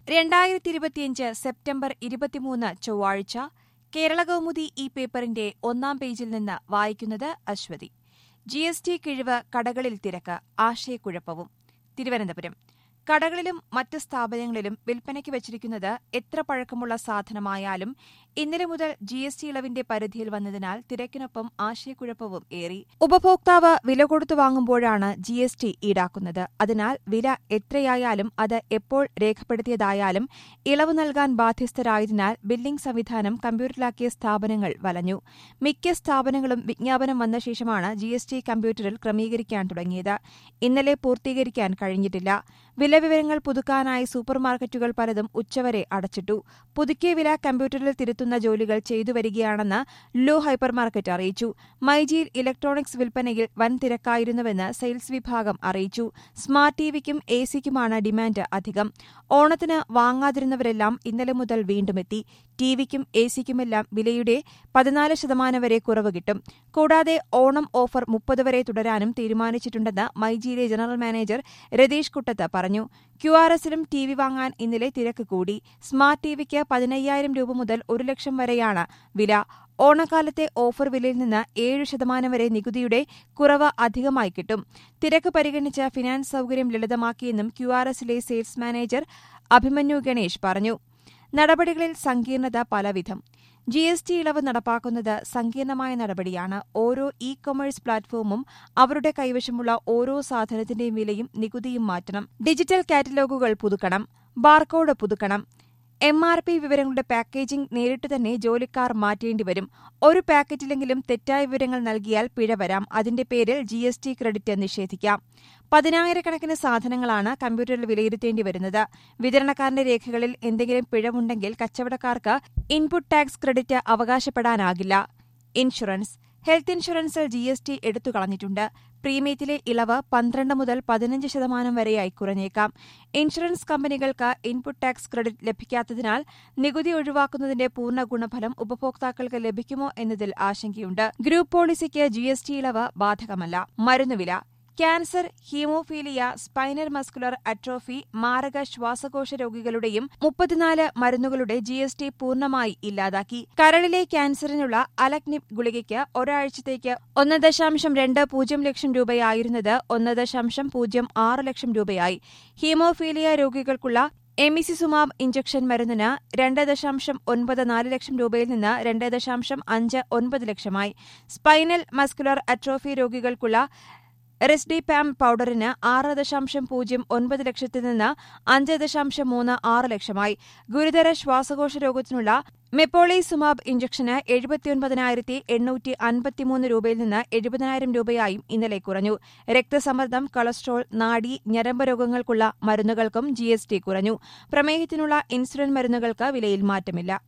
രണ്ടായിരത്തി ഇരുപത്തിയഞ്ച് സെപ്റ്റംബർ ഇരുപത്തിമൂന്ന് ചൊവ്വാഴ്ച കേരളകൗമുദി ഈ പേപ്പറിന്റെ ഒന്നാം പേജിൽ നിന്ന് വായിക്കുന്നത് അശ്വതി ജി എസ് ടി കിഴിവ് കടകളിൽ തിരക്ക് ആശയക്കുഴപ്പവും തിരുവനന്തപുരം കടകളിലും മറ്റ് സ്ഥാപനങ്ങളിലും വിൽപ്പനയ്ക്ക് വച്ചിരിക്കുന്നത് എത്ര പഴക്കമുള്ള സാധനമായാലും ഇന്നലെ മുതൽ ജി എസ് ടി ഇളവിന്റെ പരിധിയിൽ വന്നതിനാൽ തിരക്കിനൊപ്പം ആശയക്കുഴപ്പവും ഏറി ഉപഭോക്താവ് വില കൊടുത്തു വാങ്ങുമ്പോഴാണ് ജി എസ് ടി ഈടാക്കുന്നത് അതിനാൽ വില എത്രയായാലും അത് എപ്പോൾ രേഖപ്പെടുത്തിയതായാലും ഇളവ് നൽകാൻ ബാധ്യസ്ഥരായതിനാൽ ബില്ലിംഗ് സംവിധാനം കമ്പ്യൂട്ടറിലാക്കിയ സ്ഥാപനങ്ങൾ വലഞ്ഞു മിക്ക സ്ഥാപനങ്ങളും വിജ്ഞാപനം വന്ന ശേഷമാണ് ജി എസ് ടി കമ്പ്യൂട്ടറിൽ ക്രമീകരിക്കാൻ തുടങ്ങിയത് ഇന്നലെ പൂർത്തീകരിക്കാൻ കഴിഞ്ഞിട്ടില്ല വിലവിവരങ്ങൾ പുതുക്കാനായി സൂപ്പർമാർക്കറ്റുകൾ പലതും ഉച്ചവരെ അടച്ചിട്ടു പുതുക്കിയ വില കമ്പ്യൂട്ടറിൽ തിരുത്തുന്ന ജോലികൾ ചെയ്തു വരികയാണെന്ന് ലോ ഹൈപ്പർ മാർക്കറ്റ് അറിയിച്ചു മൈജിയിൽ ഇലക്ട്രോണിക്സ് വിൽപ്പനയിൽ വൻ തിരക്കായിരുന്നുവെന്ന് സെയിൽസ് വിഭാഗം അറിയിച്ചു സ്മാർട്ട് ടിവിക്കും എ സിക്കുമാണ് ഡിമാൻഡ് അധികം ഓണത്തിന് വാങ്ങാതിരുന്നവരെല്ലാം ഇന്നലെ മുതൽ വീണ്ടുമെത്തി ടിവിക്കും എ സിക്കുമെല്ലാം വിലയുടെ പതിനാല് ശതമാനം വരെ കുറവ് കിട്ടും കൂടാതെ ഓണം ഓഫർ മുപ്പത് വരെ തുടരാനും തീരുമാനിച്ചിട്ടുണ്ടെന്ന് മൈജിയിലെ ജനറൽ മാനേജർ രതീഷ് കുട്ടത്ത് പറഞ്ഞു ക്യു ആർ എസിലും ടി വി വാങ്ങാൻ ഇന്നലെ തിരക്ക് കൂടി സ്മാർട്ട് ടിവിക്ക് പതിനയ്യായിരം രൂപ മുതൽ ഒരു ലക്ഷം വരെയാണ് വില ഓണക്കാലത്തെ ഓഫർ വിലയിൽ നിന്ന് ഏഴ് ശതമാനം വരെ നികുതിയുടെ കുറവ് അധികമായി കിട്ടും തിരക്ക് പരിഗണിച്ച് ഫിനാൻസ് സൌകര്യം ലളിതമാക്കിയെന്നും ക്യു ആർ എസിലെ സെയിൽസ് മാനേജർ അഭിമന്യു ഗണേഷ് പറഞ്ഞു നടപടികളിൽ സങ്കീർണത പലവിധം ജി എസ് ടി ഇളവ് നടപ്പാക്കുന്നത് സങ്കീർണമായ നടപടിയാണ് ഓരോ ഇ കൊമേഴ്സ് പ്ലാറ്റ്ഫോമും അവരുടെ കൈവശമുള്ള ഓരോ സാധനത്തിന്റെയും വിലയും നികുതിയും മാറ്റണം ഡിജിറ്റൽ കാറ്റലോഗുകൾ പുതുക്കണം ബാർകോഡ് പുതുക്കണം എം ആർ പി വിവരങ്ങളുടെ പാക്കേജിംഗ് നേരിട്ട് തന്നെ ജോലിക്കാർ മാറ്റേണ്ടിവരും ഒരു പാക്കറ്റിലെങ്കിലും തെറ്റായ വിവരങ്ങൾ നൽകിയാൽ പിഴ വരാം അതിന്റെ പേരിൽ ജി എസ് ടി ക്രെഡിറ്റ് നിഷേധിക്കാം പതിനായിരക്കണക്കിന് സാധനങ്ങളാണ് കമ്പ്യൂട്ടറിൽ വിലയിരുത്തേണ്ടി വരുന്നത് വിതരണക്കാരന്റെ രേഖകളിൽ എന്തെങ്കിലും പിഴവുണ്ടെങ്കിൽ കച്ചവടക്കാർക്ക് ഇൻപുട്ട് ടാക്സ് ക്രെഡിറ്റ് അവകാശപ്പെടാനാകില്ല ഇൻഷുറൻസ് ഹെൽത്ത് ഇൻഷുറൻസിൽ ജി എസ് ടി എടുത്തുകളഞ്ഞിട്ടുണ്ട് പ്രീമിയത്തിലെ ഇളവ് പന്ത്രണ്ട് മുതൽ പതിനഞ്ച് ശതമാനം വരെയായി കുറഞ്ഞേക്കാം ഇൻഷുറൻസ് കമ്പനികൾക്ക് ഇൻപുട്ട് ടാക്സ് ക്രെഡിറ്റ് ലഭിക്കാത്തതിനാൽ നികുതി ഒഴിവാക്കുന്നതിന്റെ പൂർണ്ണ ഗുണഫലം ഉപഭോക്താക്കൾക്ക് ലഭിക്കുമോ എന്നതിൽ ആശങ്കയുണ്ട് ഗ്രൂപ്പ് പോളിസിക്ക് ജി എസ് ടി ഇളവ് ബാധകമല്ല മരുന്നുവില cancer haemophilia spinal muscular atrophy മാരക ശ്വാസകോശ രോഗികളുടെയും മുപ്പത്തിനാല് മരുന്നുകളുടെ ജി എസ് ടി പൂർണ്ണമായി ഇല്ലാതാക്കി കരളിലെ ക്യാൻസറിനുള്ള അലക്നിപ് ഗുളികയ്ക്ക് ഒരാഴ്ചത്തേക്ക് ഒന്ന് ദശാംശം രണ്ട് പൂജ്യം ലക്ഷം രൂപയായിരുന്നത് ഒന്ന് ദശാംശം പൂജ്യം ആറ് ലക്ഷം രൂപയായി ഹീമോഫീലിയ രോഗികൾക്കുള്ള എമിസിസുമാബ് ഇഞ്ചക്ഷൻ മരുന്നിന് രണ്ട് ദശാംശം ഒൻപത് നാല് ലക്ഷം രൂപയിൽ നിന്ന് രണ്ട് ദശാംശം അഞ്ച് ഒൻപത് ലക്ഷമായി സ്പൈനൽ മസ്കുലർ അട്രോഫി രോഗികൾക്കുള്ള റെസ്ഡിപാം പൌഡറിന് ആറ് ദശാംശം പൂജ്യം ഒൻപത് ലക്ഷത്തിൽ നിന്ന് അഞ്ച് ദശാംശം മൂന്ന് ആറ് ലക്ഷമായി ഗുരുതര ശ്വാസകോശ രോഗത്തിനുള്ള മെപ്പോളിസുമാബ് ഇഞ്ചക്ഷന് എഴുപത്തിയൊൻപതിനായിരത്തി എണ്ണൂറ്റി അൻപത്തിമൂന്ന് രൂപയിൽ നിന്ന് എഴുപതിനായിരം രൂപയായും ഇന്നലെ കുറഞ്ഞു രക്തസമ്മർദ്ദം കൊളസ്ട്രോൾ നാഡി ഞരമ്പ് രോഗങ്ങൾക്കുള്ള മരുന്നുകൾക്കും ജി കുറഞ്ഞു പ്രമേഹത്തിനുള്ള ഇൻസുലിൻ മരുന്നുകൾക്ക് വിലയിൽ മാറ്റമില്ല